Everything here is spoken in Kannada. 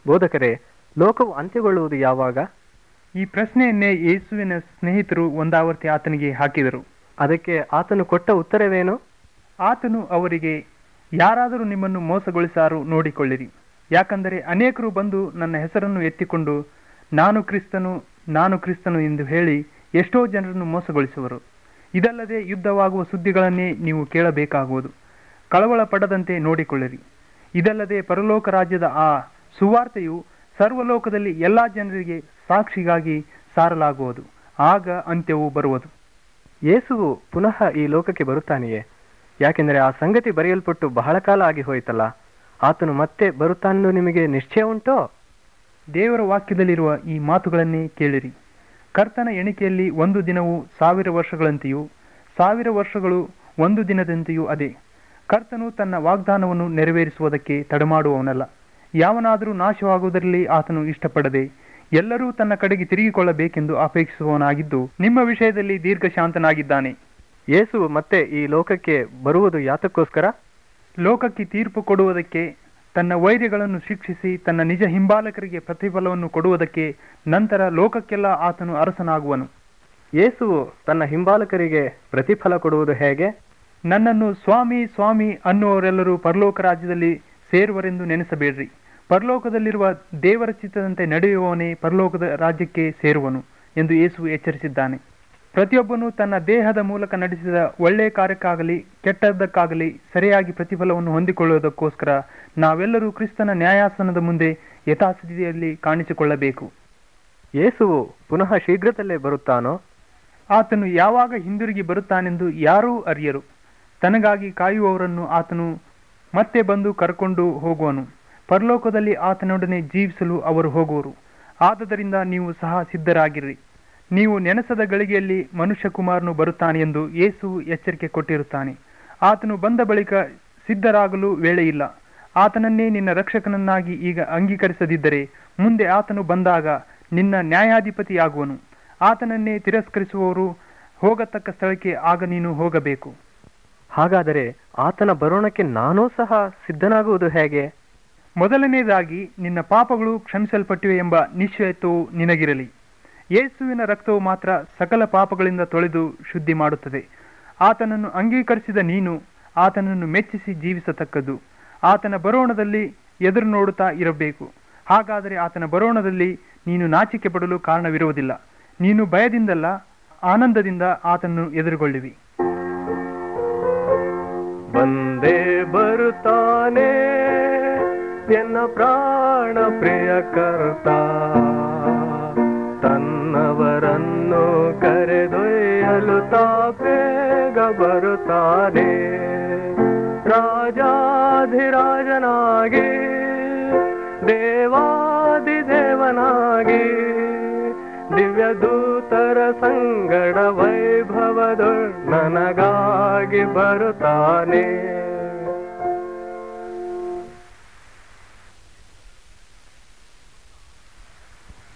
ಬೋಧಕರೇ ಲೋಕವು ಅಂತ್ಯಗೊಳ್ಳುವುದು ಯಾವಾಗ ಈ ಪ್ರಶ್ನೆಯನ್ನೇ ಯೇಸುವಿನ ಸ್ನೇಹಿತರು ಒಂದಾವರ್ತಿ ಆತನಿಗೆ ಹಾಕಿದರು ಅದಕ್ಕೆ ಆತನು ಕೊಟ್ಟ ಉತ್ತರವೇನು ಆತನು ಅವರಿಗೆ ಯಾರಾದರೂ ನಿಮ್ಮನ್ನು ಮೋಸಗೊಳಿಸಾರು ನೋಡಿಕೊಳ್ಳಿರಿ ಯಾಕಂದರೆ ಅನೇಕರು ಬಂದು ನನ್ನ ಹೆಸರನ್ನು ಎತ್ತಿಕೊಂಡು ನಾನು ಕ್ರಿಸ್ತನು ನಾನು ಕ್ರಿಸ್ತನು ಎಂದು ಹೇಳಿ ಎಷ್ಟೋ ಜನರನ್ನು ಮೋಸಗೊಳಿಸುವರು ಇದಲ್ಲದೆ ಯುದ್ಧವಾಗುವ ಸುದ್ದಿಗಳನ್ನೇ ನೀವು ಕೇಳಬೇಕಾಗುವುದು ಕಳವಳ ಪಡದಂತೆ ನೋಡಿಕೊಳ್ಳಿರಿ ಇದಲ್ಲದೆ ಪರಲೋಕ ರಾಜ್ಯದ ಆ ಸುವಾರ್ತೆಯು ಸರ್ವಲೋಕದಲ್ಲಿ ಎಲ್ಲಾ ಜನರಿಗೆ ಸಾಕ್ಷಿಗಾಗಿ ಸಾರಲಾಗುವುದು ಆಗ ಅಂತ್ಯವು ಬರುವುದು ಯೇಸುವು ಪುನಃ ಈ ಲೋಕಕ್ಕೆ ಬರುತ್ತಾನೆಯೇ ಯಾಕೆಂದರೆ ಆ ಸಂಗತಿ ಬರೆಯಲ್ಪಟ್ಟು ಬಹಳ ಕಾಲ ಆಗಿ ಹೋಯಿತಲ್ಲ ಆತನು ಮತ್ತೆ ಬರುತ್ತಾನೆಂದು ನಿಮಗೆ ನಿಶ್ಚಯ ಉಂಟೋ ದೇವರ ವಾಕ್ಯದಲ್ಲಿರುವ ಈ ಮಾತುಗಳನ್ನೇ ಕೇಳಿರಿ ಕರ್ತನ ಎಣಿಕೆಯಲ್ಲಿ ಒಂದು ದಿನವು ಸಾವಿರ ವರ್ಷಗಳಂತೆಯೂ ಸಾವಿರ ವರ್ಷಗಳು ಒಂದು ದಿನದಂತೆಯೂ ಅದೇ ಕರ್ತನು ತನ್ನ ವಾಗ್ದಾನವನ್ನು ನೆರವೇರಿಸುವುದಕ್ಕೆ ತಡಮಾಡುವವನಲ್ಲ ಯಾವನಾದರೂ ನಾಶವಾಗುವುದರಲ್ಲಿ ಆತನು ಇಷ್ಟಪಡದೆ ಎಲ್ಲರೂ ತನ್ನ ಕಡೆಗೆ ತಿರುಗಿಕೊಳ್ಳಬೇಕೆಂದು ಅಪೇಕ್ಷಿಸುವವನಾಗಿದ್ದು ನಿಮ್ಮ ವಿಷಯದಲ್ಲಿ ದೀರ್ಘಶಾಂತನಾಗಿದ್ದಾನೆ ಯೇಸುವು ಮತ್ತೆ ಈ ಲೋಕಕ್ಕೆ ಬರುವುದು ಯಾತಕ್ಕೋಸ್ಕರ ಲೋಕಕ್ಕೆ ತೀರ್ಪು ಕೊಡುವುದಕ್ಕೆ ತನ್ನ ವೈರ್ಯಗಳನ್ನು ಶಿಕ್ಷಿಸಿ ತನ್ನ ನಿಜ ಹಿಂಬಾಲಕರಿಗೆ ಪ್ರತಿಫಲವನ್ನು ಕೊಡುವುದಕ್ಕೆ ನಂತರ ಲೋಕಕ್ಕೆಲ್ಲ ಆತನು ಅರಸನಾಗುವನು ಯೇಸುವು ತನ್ನ ಹಿಂಬಾಲಕರಿಗೆ ಪ್ರತಿಫಲ ಕೊಡುವುದು ಹೇಗೆ ನನ್ನನ್ನು ಸ್ವಾಮಿ ಸ್ವಾಮಿ ಅನ್ನುವರೆಲ್ಲರೂ ಪರಲೋಕ ರಾಜ್ಯದಲ್ಲಿ ಸೇರುವರೆಂದು ನೆನೆಸಬೇಡ್ರಿ ಪರಲೋಕದಲ್ಲಿರುವ ದೇವರ ಚಿತ್ತದಂತೆ ನಡೆಯುವವನೇ ಪರಲೋಕದ ರಾಜ್ಯಕ್ಕೆ ಸೇರುವನು ಎಂದು ಯೇಸು ಎಚ್ಚರಿಸಿದ್ದಾನೆ ಪ್ರತಿಯೊಬ್ಬನು ತನ್ನ ದೇಹದ ಮೂಲಕ ನಡೆಸಿದ ಒಳ್ಳೆಯ ಕಾರ್ಯಕ್ಕಾಗಲಿ ಕೆಟ್ಟದ್ದಕ್ಕಾಗಲಿ ಸರಿಯಾಗಿ ಪ್ರತಿಫಲವನ್ನು ಹೊಂದಿಕೊಳ್ಳುವುದಕ್ಕೋಸ್ಕರ ನಾವೆಲ್ಲರೂ ಕ್ರಿಸ್ತನ ನ್ಯಾಯಾಸನದ ಮುಂದೆ ಯಥಾಸ್ಥಿತಿಯಲ್ಲಿ ಕಾಣಿಸಿಕೊಳ್ಳಬೇಕು ಯೇಸುವು ಪುನಃ ಶೀಘ್ರದಲ್ಲೇ ಬರುತ್ತಾನೋ ಆತನು ಯಾವಾಗ ಹಿಂದಿರುಗಿ ಬರುತ್ತಾನೆಂದು ಯಾರೂ ಅರಿಯರು ತನಗಾಗಿ ಕಾಯುವವರನ್ನು ಆತನು ಮತ್ತೆ ಬಂದು ಕರ್ಕೊಂಡು ಹೋಗುವನು ಪರಲೋಕದಲ್ಲಿ ಆತನೊಡನೆ ಜೀವಿಸಲು ಅವರು ಹೋಗುವರು ಆದದರಿಂದ ನೀವು ಸಹ ಸಿದ್ಧರಾಗಿರ್ರಿ ನೀವು ನೆನೆಸದ ಗಳಿಗೆಯಲ್ಲಿ ಮನುಷ್ಯಕುಮಾರನು ಬರುತ್ತಾನೆ ಎಂದು ಯೇಸು ಎಚ್ಚರಿಕೆ ಕೊಟ್ಟಿರುತ್ತಾನೆ ಆತನು ಬಂದ ಬಳಿಕ ಸಿದ್ಧರಾಗಲು ವೇಳೆಯಿಲ್ಲ ಆತನನ್ನೇ ನಿನ್ನ ರಕ್ಷಕನನ್ನಾಗಿ ಈಗ ಅಂಗೀಕರಿಸದಿದ್ದರೆ ಮುಂದೆ ಆತನು ಬಂದಾಗ ನಿನ್ನ ನ್ಯಾಯಾಧಿಪತಿಯಾಗುವನು ಆತನನ್ನೇ ತಿರಸ್ಕರಿಸುವವರು ಹೋಗತಕ್ಕ ಸ್ಥಳಕ್ಕೆ ಆಗ ನೀನು ಹೋಗಬೇಕು ಹಾಗಾದರೆ ಆತನ ಬರೋಣಕ್ಕೆ ನಾನೂ ಸಹ ಸಿದ್ಧನಾಗುವುದು ಹೇಗೆ ಮೊದಲನೇದಾಗಿ ನಿನ್ನ ಪಾಪಗಳು ಕ್ಷಮಿಸಲ್ಪಟ್ಟಿವೆ ಎಂಬ ನಿಶ್ಚಯತ್ವವು ನಿನಗಿರಲಿ ಯೇಸುವಿನ ರಕ್ತವು ಮಾತ್ರ ಸಕಲ ಪಾಪಗಳಿಂದ ತೊಳೆದು ಶುದ್ಧಿ ಮಾಡುತ್ತದೆ ಆತನನ್ನು ಅಂಗೀಕರಿಸಿದ ನೀನು ಆತನನ್ನು ಮೆಚ್ಚಿಸಿ ಜೀವಿಸತಕ್ಕದ್ದು ಆತನ ಬರೋಣದಲ್ಲಿ ಎದುರು ನೋಡುತ್ತಾ ಇರಬೇಕು ಹಾಗಾದರೆ ಆತನ ಬರೋಣದಲ್ಲಿ ನೀನು ನಾಚಿಕೆ ಪಡಲು ಕಾರಣವಿರುವುದಿಲ್ಲ ನೀನು ಭಯದಿಂದಲ್ಲ ಆನಂದದಿಂದ ಆತನನ್ನು ಎದುರುಗೊಳ್ಳುವಿ ಬಂದೇ ಬರುತ್ತಾನೆ ಎನ್ನ ಪ್ರಾಣ ಪ್ರಿಯ ಕರ್ತ ತನ್ನವರನ್ನು ಕರೆದೊಯ್ಯಲು ತಾ ಬೇಗ ಬರುತ್ತಾನೆ ರಾಜಾಧಿರಾಜನಾಗಿ ದೇವಾದಿದೇವನಾಗಿ ದಿವ್ಯ ದೂತರ ಸಂಗಡ ವೈಭವದೊಳ್ ನನಗಾಗಿ ಬರುತ್ತಾನೆ